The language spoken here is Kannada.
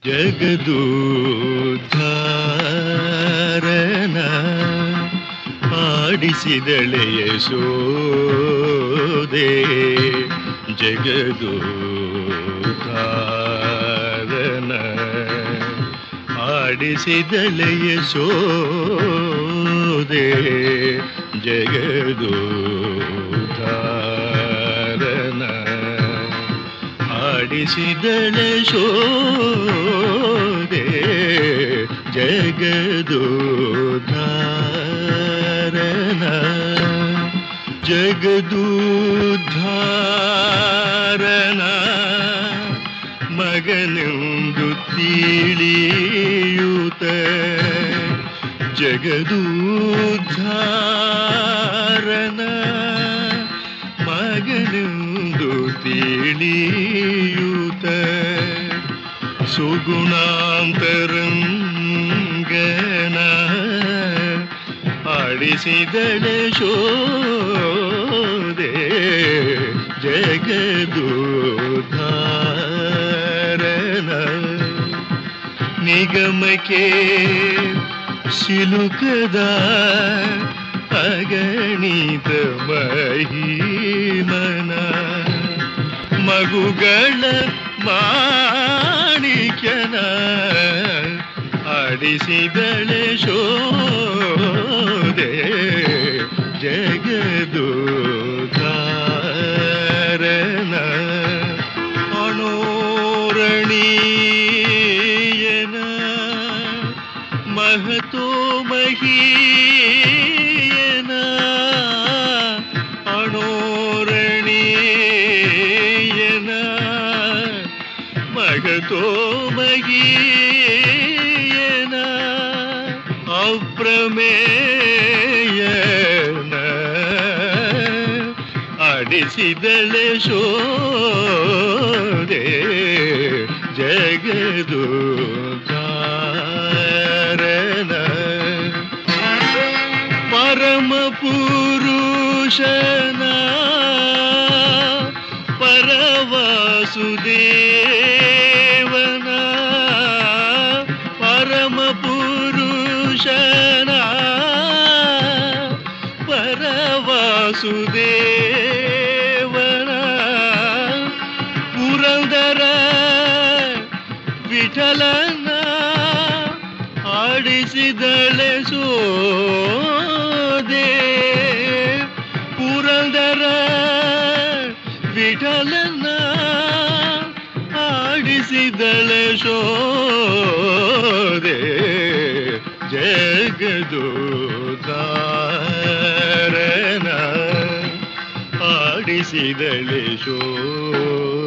ಜಗದೂದ್ಧಾರನ ಆಡಿಸಿದಳೆ ಯಶೋದೆ ಜಗದೂದ್ಧಾರನ ಆಡಿಸಿದಳೆ ಯಶೋದೆ ಜಗದೂದ್ಧಾರನ ಆಡಿಸಿದಳೆ ಶೋದೆ ಜಗದೂದ್ಧಾರನ ಜಗದೂದ್ಧಾರನ ಮಗನೆಂದು ತಿಳಿಯೂತ ಜಗದೂದ್ಧಾರನ ಮಗನೆಂದು ತಿಳಿಯೂತ ಸುಗುಣಾಂತರಂಗನ ಆಡಿಸಿದಳೆ ಶೋದೆ ಜಗದೂಧಾರನ ನಿಗಮಕ್ಕೆ ಸಿಲುಕದ ಅಗಣಿತ ಮಹಿಮನ ಮಗುಗಳ ಮಾಣಿಕ್ಯನ ಆಡಿಸಿದಳೆ ಶೋದೆ ಜಗದೂಧಾರನ ಅಣೋರಣೀಯನ ಮಹತೋ ಮಹೀಯನ ಅಣೋರಣೀಯನ ಮಗತೋ ಮಹೀಯನ ಅಪ್ರಮೇಯನ ಆಡಿಸಿದಳೆ ಶೋದೆ ಜಗದೂಧಾರನ ಪರಮ ಪುರುಷನ ಪರವಾಸುದೇವನ ಪರಮ ಪುರುಷನ ಪರವಾಸುದೇವನ ಪುರಂದರ ವಿಠಲನ ಆಡಿಸಿದಳೆ ಸೋದೆ ಪುರಂದರ ವಿಠಲನ ಆಡಿಸಿದಳೆ ಶೋದೆ ಜಗದೋದಾರನ ಆಡಿಸಿದಳೆ ಶೋ